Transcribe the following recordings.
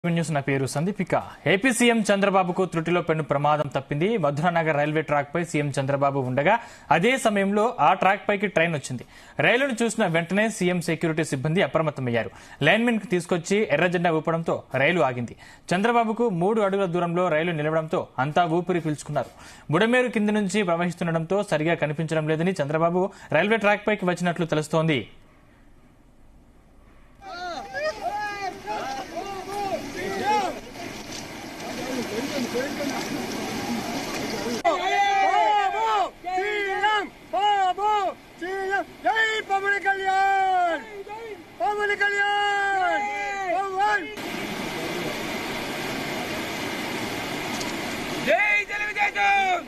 News నా పేరు సందీపిక AP CM చంద్రబాబుకు త్రుటిలో పెను ప్రమాదం తప్పింది మధురానగర్ రైల్వే ట్రాక్ పై సీఎం చంద్రబాబు ఉండగా అదే సమయంలో ఆ ట్రాక్ పైకి ట్రైన్ వచ్చింది రైలును చూసిన వెంటనే సీఎం సెక్యూరిటీ సిబ్బంది అప్రమత్తమయ్యారు లైన్మెన్ కు తీసుకొచ్చి ఎర్ర జెండా ఊపడంతో రైలు ఆగింది చంద్రబాబుకు మూడు అడుగుల దూరంలో రైలు నిలవడంతో అంతా ఊపిరి పీల్చుకున్నారు బుడమేరు కింది నుంచి ప్రవహిస్తుండటంతో సరిగా కనిపించడం లేదని చంద్రబాబు రైల్వే ట్రాక్ పైకి వచ్చినట్లు తెలుస్తోంది బాబు సీఎం బాబు సీఎం జై పవన్ కళ్యాణ్ పవన్ కళ్యాణ్ పవన్ జై తెలుగుదేశం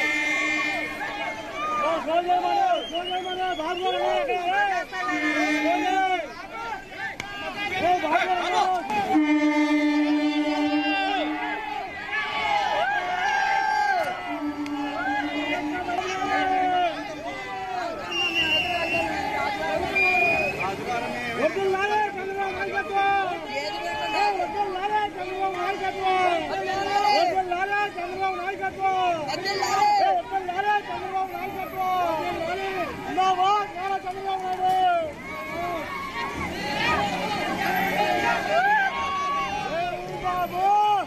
బాబు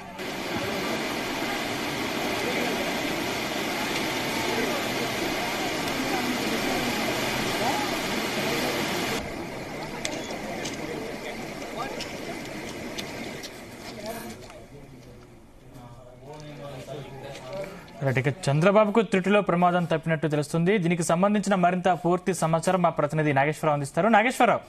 రైట్, ఇక చంద్రబాబుకు త్రుటిలో ప్రమాదం తప్పినట్టు తెలుస్తుంది దీనికి సంబంధించిన మరింత పూర్తి సమాచారం మా ప్రతినిధి నాగేశ్వరరావు అందిస్తారు నాగేశ్వరరావు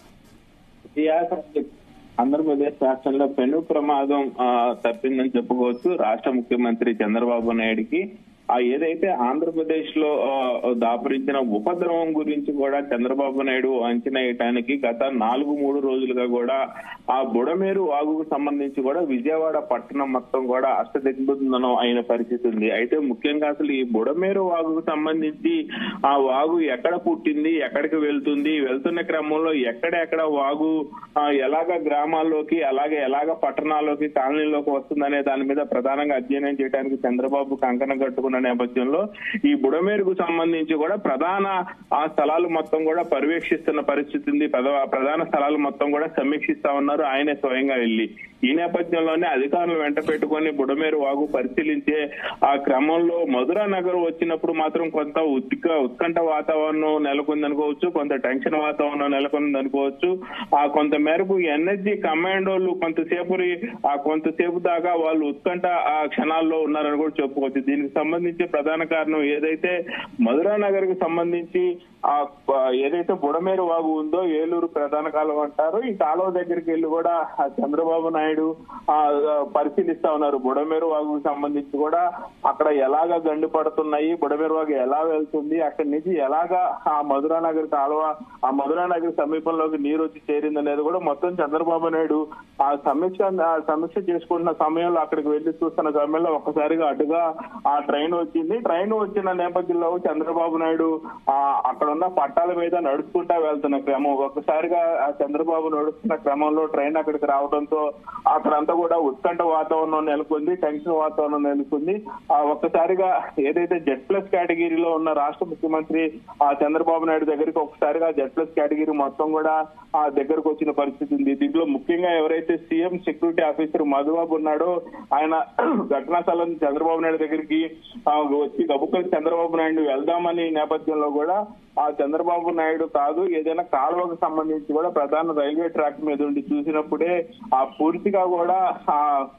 టీఆర్ఎస్ ఆంధ్రప్రదేశ్ రాష్ట్రంలో పెను ప్రమాదం ఆ, తప్పిందని చెప్పుకోవచ్చు రాష్ట్ర ముఖ్యమంత్రి చంద్రబాబు నాయుడికి ఆ ఏదైతే ఆంధ్రప్రదేశ్ లో ఆ, దాపురించిన ఉపద్రవం గురించి కూడా చంద్రబాబు నాయుడు అంచనా వేయటానికి గత నాలుగు మూడు రోజులుగా కూడా ఆ బుడమేరు వాగుకు సంబంధించి కూడా విజయవాడ పట్టణం మొత్తం కూడా అష్టదిగ్బంధనం అయిన పరిస్థితి ఉంది అయితే ముఖ్యంగా అసలు ఈ బుడమేరు వాగుకు సంబంధించి ఆ వాగు ఎక్కడ పుట్టింది ఎక్కడికి వెళ్తుంది వెళ్తున్న క్రమంలో ఎక్కడెక్కడ వాగు ఆ, ఎలాగ గ్రామాల్లోకి అలాగే ఎలాగ పట్టణాల్లోకి కాలనీలోకి వస్తుందనే దాని మీద ప్రధానంగా అధ్యయనం చేయడానికి చంద్రబాబు కంకణం కట్టుకున్న నేపథ్యంలో ఈ బుడమేరుకు సంబంధించి కూడా ప్రధాన ఆ స్థలాలు మొత్తం కూడా పర్యవేక్షిస్తున్న పరిస్థితి ఉంది ప్రధా- ప్రధాన స్థలాలు మొత్తం కూడా సమీక్షిస్తా ఉన్నారు ఆయనే స్వయంగా వెళ్లి ఈ నేపథ్యంలోనే అధికారులు వెంట పెట్టుకుని బుడమేరు వాగు పరిశీలించే ఆ క్రమంలో మధురా నగర్ వచ్చినప్పుడు మాత్రం కొంత ఉత్క ఉత్కంఠ వాతావరణం నెలకొందనుకోవచ్చు కొంత టెన్షన్ వాతావరణం నెలకొందనుకోవచ్చు ఆ కొంత మేరకు ఎన్ఎస్జి కమాండోలు కొంతసేపు ఆ కొంతసేపు దాకా వాళ్ళు ఉత్కంఠ ఆ క్షణాల్లో ఉన్నారని కూడా చెప్పుకోవచ్చు దీనికి సంబంధించి ప్రధాన కారణం ఏదైతే మధురా నగర్ కి సంబంధించి ఆ ప- ఏదైతే బుడమేరు వాగు ఉందో ఏలూరు ప్రధాన కాలువ అంటారు ఈ కాలువ దగ్గరికి వెళ్ళి కూడా ఆ చంద్రబాబు నాయుడు ఆ ఆ, పరిశీలిస్తా ఉన్నారు బుడమేరు వాగుకు సంబంధించి కూడా అక్కడ ఎలాగ గండి పడుతున్నాయి బుడమేరు వాగు ఎలా వెళ్తుంది అక్కడి నుంచి ఎలాగా ఆ మధురా నగర్ కాలువ ఆ మధురా నగర్ సమీపంలోకి నీరు వచ్చి చేరింది అనేది కూడా మొత్తం చంద్రబాబు నాయుడు ఆ సమీక్ష ఆ సమీక్ష చేసుకుంటున్న సమయంలో అక్కడికి వెళ్లి చూస్తున్న సమయంలో ఒక్కసారిగా అటుగా ఆ ట్రైన్ వచ్చింది ట్రైన్ వచ్చిన నేపథ్యంలో చంద్రబాబు నాయుడు ఆ అక్కడ ఉన్న పట్టాల మీద నడుచుకుంటా వెళ్తున్న క్రమం ఒక్కసారిగా ఆ చంద్రబాబు నడుస్తున్న క్రమంలో ట్రైన్ అక్కడికి రావడంతో అక్కడంతా కూడా ఉత్కంఠ వాతావరణం నెలకొంది టెన్షన్ వాతావరణం నెలకొంది ఆ ఒక్కసారిగా ఏదైతే జెడ్ ప్లస్ కేటగిరీలో ఉన్న రాష్ట్ర ముఖ్యమంత్రి ఆ చంద్రబాబు నాయుడు దగ్గరికి ఒకసారిగా జెడ్ ప్లస్ కేటగిరీ మొత్తం కూడా ఆ దగ్గరకు వచ్చిన పరిస్థితి ఉంది దీంట్లో ముఖ్యంగా ఎవరైతే సీఎం సెక్యూరిటీ ఆఫీసర్ మధుబాబు ఉన్నాడో ఆయన ఘటనా స్థలం చంద్రబాబు నాయుడు దగ్గరికి ఆ, వచ్చి గబుక్కలు చంద్రబాబు నాయుడు వెళ్దామని నేపథ్యంలో కూడా ఆ చంద్రబాబు నాయుడు కాదు ఏదైనా కాలువకు సంబంధించి కూడా ప్రధాన రైల్వే ట్రాక్ మీద ఉండి చూసినప్పుడే ఆ పూర్తిగా కూడా ఆ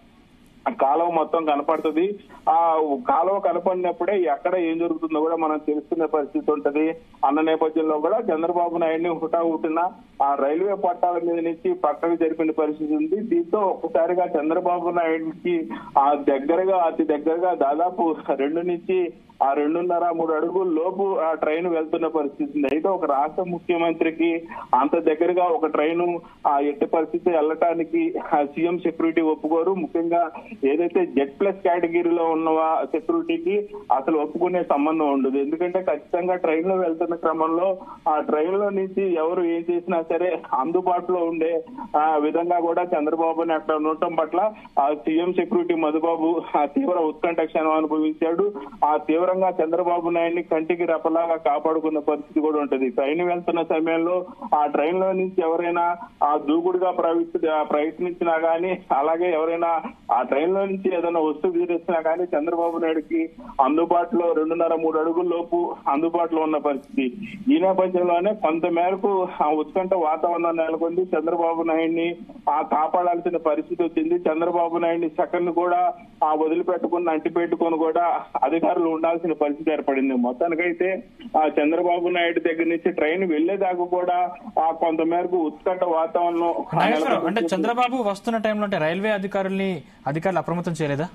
ఆ కాలువ మొత్తం కనపడుతుంది ఆ కాలువ కనపడినప్పుడే ఎక్కడ ఏం జరుగుతుందో కూడా మనం తెలుసుకునే పరిస్థితి ఉంటది అన్న నేపథ్యంలో కూడా చంద్రబాబు నాయుడిని హుటా హుటిన ఆ రైల్వే పట్టాల మీద నుంచి పక్కకు జరిపిన పరిస్థితి ఉంది దీంతో ఒక్కసారిగా చంద్రబాబు నాయుడికి ఆ దగ్గరగా అతి దగ్గరగా దాదాపు రెండు నుంచి ఆ రెండున్నర మూడు అడుగుల లోపు ఆ ట్రైన్ వెళ్తున్న పరిస్థితి ఉంది అయితే ఒక రాష్ట్ర ముఖ్యమంత్రికి అంత దగ్గరగా ఒక ట్రైన్ ఆ ఎట్టి పరిస్థితి వెళ్ళటానికి సీఎం సెక్యూరిటీ ఒప్పుకోరు ముఖ్యంగా ఏదైతే జెడ్ ప్లస్ కేటగిరీలో ఉన్న సెక్యూరిటీకి అసలు ఒప్పుకునే సంబంధం ఉండదు ఎందుకంటే ఖచ్చితంగా ట్రైన్ లో వెళ్తున్న క్రమంలో ఆ ట్రైన్ లో నుంచి ఎవరు ఏం చేసినా సరే అందుబాటులో ఉండే ఆ విధంగా కూడా చంద్రబాబుని అక్కడ ఉండటం పట్ల ఆ సీఎం సెక్యూరిటీ మధుబాబు ఆ తీవ్ర ఉత్కంఠ క్షణం అనుభవించాడు ఆ తీవ్రంగా చంద్రబాబు నాయుడిని కంటికి రెపలాగా కాపాడుకున్న పరిస్థితి కూడా ఉంటది ట్రైన్ వెళ్తున్న సమయంలో ఆ ట్రైన్ లో నుంచి ఎవరైనా ఆ దూకుడుగా ప్రవి- ఆ ప్రయత్నించినా గానీ అలాగే ఎవరైనా ఆ ట్రైన్ లో నుంచి ఏదైనా వస్తువు తీరేసినా కానీ చంద్రబాబు నాయుడుకి అందుబాటులో రెండున్నర మూడు అడుగుల లోపు అందుబాటులో ఉన్న పరిస్థితి ఈ నేపథ్యంలోనే కొంత మేరకు ఆ ఉత్కంఠ వాతావరణం నెలకొంది చంద్రబాబు నాయుడిని ఆ కాపాడాల్సిన పరిస్థితి వచ్చింది చంద్రబాబు నాయుడిని సెకండ్ కూడా ఆ వదిలిపెట్టుకుని అంటిపెట్టుకొని కూడా అధికారులు ఉండాల్సిన పరిస్థితి ఏర్పడింది మొత్తానికైతే ఆ చంద్రబాబు నాయుడు దగ్గర నుంచి ట్రైన్ వెళ్లేదాకా కూడా ఆ కొంత మేరకు ఉత్కంఠ వాతావరణం ఆ నాగేశ్వరరావు అంటే నెలకొంది. చంద్రబాబు వస్తున్న టైంలో అంటే రైల్వే అధికారుల్ని అధికారులు అప్రమత్తం చేయలేదా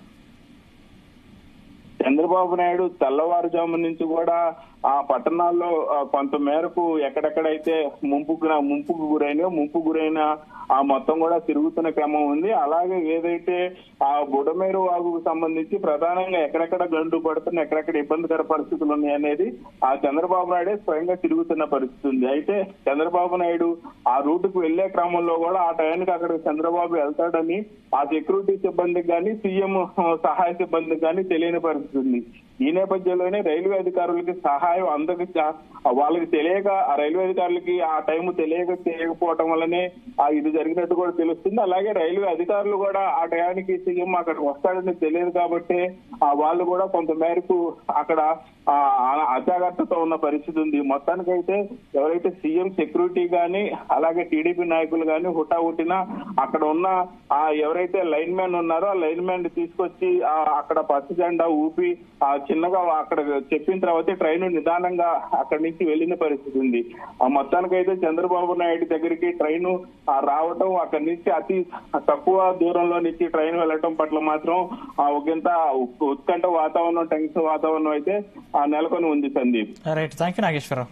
చంద్రబాబు నాయుడు తెల్లవారుజాము నుంచి కూడా ఆ పట్టణాల్లో ఆ, కొంత మేరకు ఎక్కడెక్కడైతే ముంపుకు ముంపుకు గురైన ముంపు గురైన ఆ మొత్తం కూడా తిరుగుతున్న క్రమం ఉంది అలాగే ఏదైతే ఆ బుడమేరు వాగుకు సంబంధించి ప్రధానంగా ఎక్కడెక్కడ గండు పడుతున్న ఎక్కడెక్కడ ఇబ్బందికర పరిస్థితులు ఉన్నాయి అనేది ఆ చంద్రబాబు నాయుడే స్వయంగా తిరుగుతున్న పరిస్థితి ఉంది అయితే చంద్రబాబు నాయుడు ఆ రూటుకు వెళ్లే క్రమంలో కూడా ఆ టైంకి అక్కడికి చంద్రబాబు వెళ్తాడని ఆ సెక్యూరిటీ సిబ్బందికి కానీ సీఎం సహాయ సిబ్బందికి కానీ తెలియని పరిస్థితి ఉంది ఈ నేపథ్యంలోనే రైల్వే అధికారులకి సహాయం అందక వాళ్ళకి తెలియక ఆ రైల్వే అధికారులకి ఆ టైం తెలియక చేయకపోవటం వల్లనే ఆ ఇది జరిగినట్టు కూడా తెలుస్తుంది అలాగే రైల్వే అధికారులు కూడా ఆ టయానికి సీఎం అక్కడికి వస్తాడని తెలియదు కాబట్టి ఆ వాళ్ళు కూడా కొంత మేరకు అక్కడ ఆ ఆ- అజాగ్రత్తతో ఉన్న పరిస్థితి ఉంది మొత్తానికైతే ఎవరైతే సీఎం సెక్యూరిటీ గాని అలాగే టీడీపీ నాయకులు గాని హుటాహుటిన అక్కడ ఉన్న ఆ ఎవరైతే లైన్ మ్యాన్ ఉన్నారో ఆ లైన్ మ్యాన్ తీసుకొచ్చి ఆ అక్కడ పచ్చ జెండా ఊపి ఆ చిన్నగా అక్కడ చెప్పిన తర్వాత ట్రైన్ నిదానంగా అక్కడి నుంచి వెళ్ళిన పరిస్థితి ఉంది ఆ మొత్తానికైతే చంద్రబాబు నాయుడు దగ్గరికి ట్రైన్ రావటం అక్కడి నుంచి అతి తక్కువ దూరంలో నుంచి ట్రైన్ వెళ్ళటం పట్ల మాత్రం ఆ ఒకంత ఉత్- ఉత్కంఠ వాతావరణం టెన్షన్ వాతావరణం అయితే ఆ నెలకొని ఉంది Sandeep right thank you Nageswararao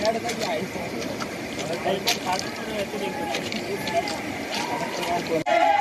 జై